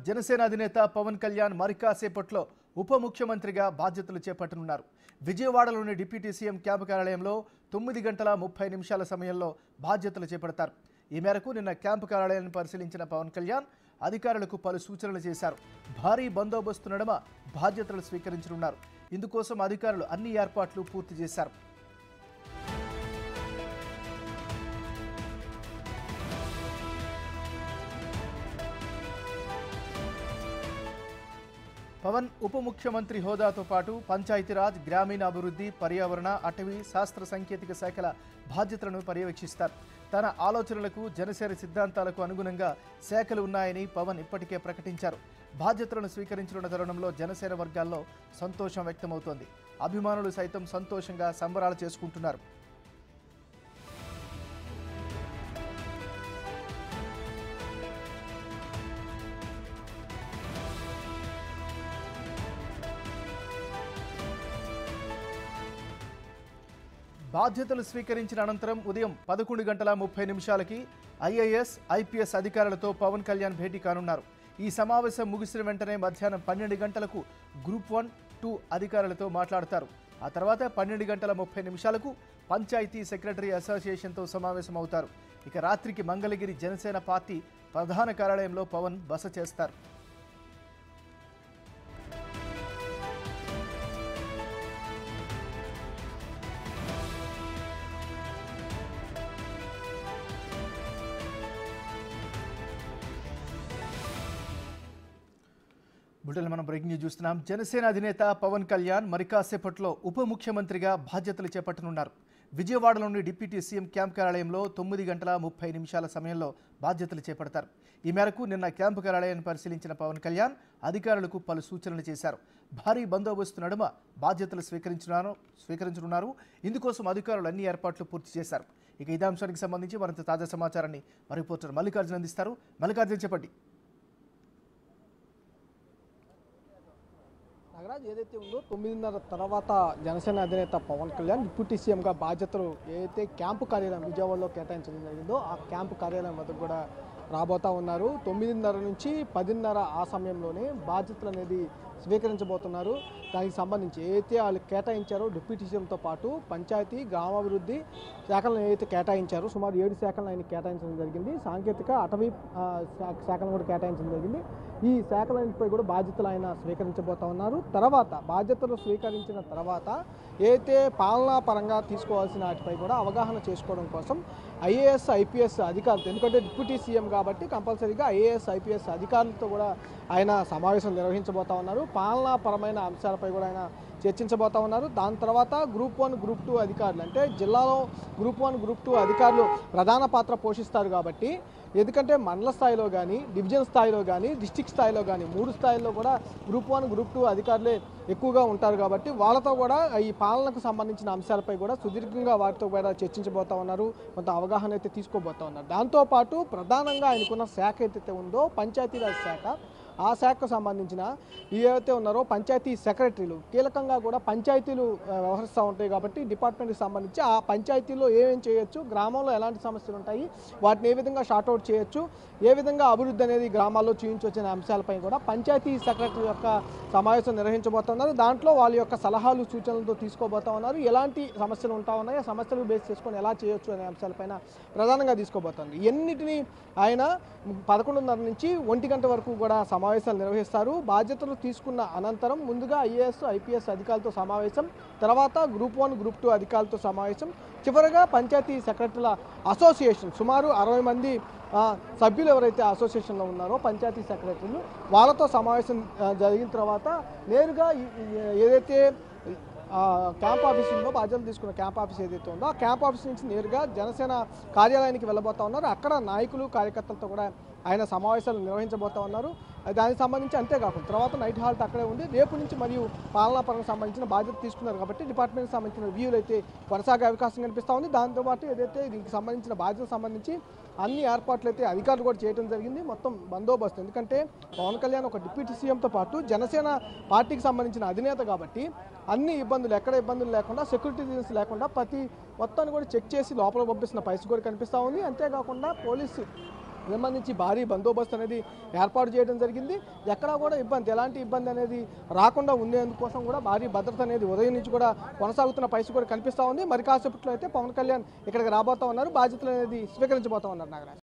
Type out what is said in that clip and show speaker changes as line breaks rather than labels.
జనసేన అధినేత పవన్ కళ్యాణ్ మరి కాసేపట్లో ఉప ముఖ్యమంత్రిగా బాధ్యతలు చేపట్టనున్నారు విజయవాడలోని డిప్యూటీ సీఎం క్యాంపు కార్యాలయంలో తొమ్మిది గంటల ముప్పై నిమిషాల సమయంలో బాధ్యతలు చేపడతారు ఈ మేరకు నిన్న క్యాంపు కార్యాలయాన్ని పరిశీలించిన పవన్ కళ్యాణ్ అధికారులకు పలు సూచనలు చేశారు భారీ బందోబస్తు నడుమ బాధ్యతలు స్వీకరించనున్నారు ఇందుకోసం అధికారులు అన్ని ఏర్పాట్లు పూర్తి చేశారు పవన్ ఉప ముఖ్యమంత్రి హోదాతో పాటు పంచాయతీరాజ్ గ్రామీణాభివృద్ధి పర్యావరణ అటవీ శాస్త్ర సాంకేతిక శాఖల బాధ్యతలను పర్యవేక్షిస్తారు తన ఆలోచనలకు జనసేన సిద్ధాంతాలకు అనుగుణంగా శాఖలు ఉన్నాయని పవన్ ఇప్పటికే ప్రకటించారు బాధ్యతలను స్వీకరించనున్న తరుణంలో జనసేన వర్గాల్లో సంతోషం వ్యక్తమవుతోంది అభిమానులు సైతం సంతోషంగా సంబరాలు చేసుకుంటున్నారు బాధ్యతలు స్వీకరించిన అనంతరం ఉదయం పదకొండు గంటల ముప్పై నిమిషాలకి ఐఏఎస్ ఐపీఎస్ అధికారులతో పవన్ కళ్యాణ్ భేటీ కానున్నారు ఈ సమావేశం ముగిసిన వెంటనే మధ్యాహ్నం పన్నెండు గంటలకు గ్రూప్ వన్ టూ అధికారులతో మాట్లాడతారు ఆ తర్వాత పన్నెండు గంటల ముప్పై నిమిషాలకు పంచాయతీ సెక్రటరీ అసోసియేషన్తో సమావేశం అవుతారు ఇక రాత్రికి మంగళగిరి జనసేన పార్టీ ప్రధాన కార్యాలయంలో పవన్ బస చేస్తారు బులెటిన్ మనం బ్రేకింగ్ న్యూస్ చూస్తున్నాం జనసేన అధినేత పవన్ కళ్యాణ్ మరి కాసేపట్లో ఉప ముఖ్యమంత్రిగా బాధ్యతలు చేపట్టనున్నారు విజయవాడలోని డిప్యూటీ సీఎం క్యాంప్ కార్యాలయంలో తొమ్మిది గంటల ముప్పై నిమిషాల సమయంలో బాధ్యతలు చేపడతారు ఈ మేరకు నిన్న క్యాంపు కార్యాలయాన్ని పరిశీలించిన పవన్ కళ్యాణ్ అధికారులకు పలు సూచనలు చేశారు భారీ బందోబస్తు నడుమ బాధ్యతలు స్వీకరించున్నారు స్వీకరించనున్నారు ఇందుకోసం అధికారులు అన్ని ఏర్పాట్లు పూర్తి చేశారు ఇక ఇదే అంశానికి సంబంధించి మరింత తాజా సమాచారాన్ని మా రిపోర్టర్ మల్లికార్జున అందిస్తారు మల్లికార్జున చెప్పండి
నాగరాజ్ ఏదైతే ఉందో తొమ్మిదిన్నర తర్వాత జనసేన అధినేత పవన్ కళ్యాణ్ డిప్యూటీ సీఎంగా బాధ్యతలు ఏదైతే క్యాంపు కార్యాలయం విజయవాడలో కేటాయించడం జరిగిందో ఆ క్యాంపు కార్యాలయం వద్దకు కూడా రాబోతా ఉన్నారు తొమ్మిదిన్నర నుంచి పదిన్నర ఆ సమయంలోనే బాధ్యతలు అనేది స్వీకరించబోతున్నారు దానికి సంబంధించి ఏదైతే వాళ్ళు కేటాయించారో డిప్యూటీ సీఎంతో పాటు పంచాయతీ గ్రామాభివృద్ధి శాఖలను ఏదైతే కేటాయించారో సుమారు ఏడు శాఖలను ఆయన కేటాయించడం జరిగింది సాంకేతిక అటవీ ఆ, శా- శాఖలను కూడా కేటాయించడం జరిగింది ఈ శాఖలన్నిటిపై కూడా బాధ్యతలు ఆయన స్వీకరించబోతా ఉన్నారు తర్వాత బాధ్యతలు స్వీకరించిన తర్వాత ఏదైతే పాలనా పరంగా తీసుకోవాల్సిన వాటిపై కూడా అవగాహన చేసుకోవడం కోసం ఐఏఎస్ ఐపీఎస్ అధికారులతో ఎందుకంటే డిప్యూటీ సీఎం కాబట్టి కంపల్సరీగా ఐఏఎస్ ఐపీఎస్ అధికారులతో కూడా ఆయన సమావేశం నిర్వహించబోతా ఉన్నారు పాలనాపరమైన అంశాలపై కూడా ఆయన చర్చించబోతా ఉన్నారు దాని తర్వాత గ్రూప్ వన్ గ్రూప్ టూ అధికారులు అంటే జిల్లాలో గ్రూప్ వన్ గ్రూప్ టూ అధికారులు ప్రధాన పాత్ర పోషిస్తారు కాబట్టి ఎందుకంటే మండల స్థాయిలో కానీ డివిజన్ స్థాయిలో కానీ డిస్టిక్ స్థాయిలో కానీ మూడు స్థాయిల్లో కూడా గ్రూప్ వన్ గ్రూప్ టూ అధికారులే ఎక్కువగా ఉంటారు కాబట్టి వాళ్ళతో కూడా ఈ పాలనకు సంబంధించిన అంశాలపై కూడా సుదీర్ఘంగా వారితో కూడా చర్చించబోతా ఉన్నారు కొంత అవగాహన అయితే తీసుకోబోతా ఉన్నారు దాంతోపాటు ప్రధానంగా ఆయనకున్న శాఖ ఏదైతే ఉందో పంచాయతీరాజ్ శాఖ ఆ శాఖకు సంబంధించిన ఏవైతే ఉన్నారో పంచాయతీ సెక్రటరీలు కీలకంగా కూడా పంచాయతీలు ఆ, వ్యవహరిస్తూ ఉంటాయి కాబట్టి డిపార్ట్మెంట్కి సంబంధించి ఆ పంచాయతీలో ఏమేం చేయొచ్చు గ్రామంలో ఎలాంటి సమస్యలు ఉంటాయి వాటిని ఏ విధంగా షార్ట్అవుట్ చేయొచ్చు ఏ విధంగా అభివృద్ధి అనేది గ్రామాల్లో చూపించవచ్చు అనే అంశాలపై కూడా పంచాయతీ సెక్రటరీ యొక్క సమావేశం నిర్వహించబోతున్నారు దాంట్లో వాళ్ళ యొక్క సలహాలు సూచనలతో తీసుకోబోతా ఉన్నారు ఎలాంటి సమస్యలు ఉంటా ఉన్నాయి ఆ సమస్యలు బేస్ చేసుకొని ఎలా చేయొచ్చు అనే అంశాలపైన ప్రధానంగా తీసుకోబోతోంది ఎన్నిటిని ఆయన పదకొండున్నర నుంచి ఒంటి గంట వరకు కూడా సమావేశాలు నిర్వహిస్తారు బాధ్యతలు తీసుకున్న అనంతరం ముందుగా ఐఏఎస్ ఐపీఎస్ అధికారులతో సమావేశం తర్వాత గ్రూప్ వన్ గ్రూప్ టూ అధికారులతో సమావేశం చివరగా పంచాయతీ సెక్రటరీల అసోసియేషన్ సుమారు అరవై మంది ఆ, సభ్యులు ఎవరైతే అసోసియేషన్లో ఉన్నారో పంచాయతీ సెక్రటరీలు వాళ్ళతో సమావేశం ఆ, జరిగిన తర్వాత నేరుగా ఈ- ఈ- ఏదైతే ఆ, క్యాంప్ ఆఫీస్ ఉందో బాధ్యతలు తీసుకున్న క్యాంప్ ఆఫీస్ ఏదైతే ఉందో ఆ క్యాంప్ ఆఫీస్ నుంచి నేరుగా జనసేన కార్యాలయానికి వెళ్ళబోతా ఉన్నారు అక్కడ నాయకులు కార్యకర్తలతో కూడా ఆయన సమావేశాలు నిర్వహించబోతా ఉన్నారు దానికి సంబంధించి అంతేకాకుండా తర్వాత నైట్ హాల్ట్ అక్కడే ఉంది రేపు నుంచి మరియు పాలనాపరంగా సంబంధించిన బాధ్యత తీసుకున్నారు కాబట్టి డిపార్ట్మెంట్కి సంబంధించిన రివ్యూలు అయితే కొనసాగే అవకాశం కనిపిస్తూ ఉంది దాంతోపాటు ఏదైతే దీనికి సంబంధించిన బాధ్యతకు సంబంధించి అన్ని ఏర్పాట్లు అయితే అధికారులు కూడా చేయడం జరిగింది మొత్తం బందోబస్తు ఎందుకంటే పవన్ కళ్యాణ్ ఒక డిప్యూటీ సీఎంతో పాటు జనసేన పార్టీకి సంబంధించిన అధినేత కాబట్టి అన్ని ఇబ్బందులు ఎక్కడ ఇబ్బందులు లేకుండా సెక్యూరిటీ రీజన్స్ లేకుండా ప్రతి మొత్తాన్ని కూడా చెక్ చేసి లోపల పంపిస్తున్న పరిస్థితి కూడా కనిపిస్తూ ఉంది అంతేకాకుండా పోలీసు సంబంధించి భారీ బందోబస్తు అనేది ఏర్పాటు చేయడం జరిగింది ఎక్కడా కూడా ఇబ్బంది ఎలాంటి ఇబ్బంది అనేది రాకుండా ఉండేందుకోసం కూడా భారీ భద్రత అనేది ఉదయం నుంచి కూడా కొనసాగుతున్న పరిస్థితి కూడా కనిపిస్తూ ఉంది మరి కాసేపట్లో అయితే పవన్ కళ్యాణ్ ఇక్కడికి రాబోతా ఉన్నారు బాధ్యతలు అనేది స్వీకరించబోతా ఉన్నారు నాగరాజ్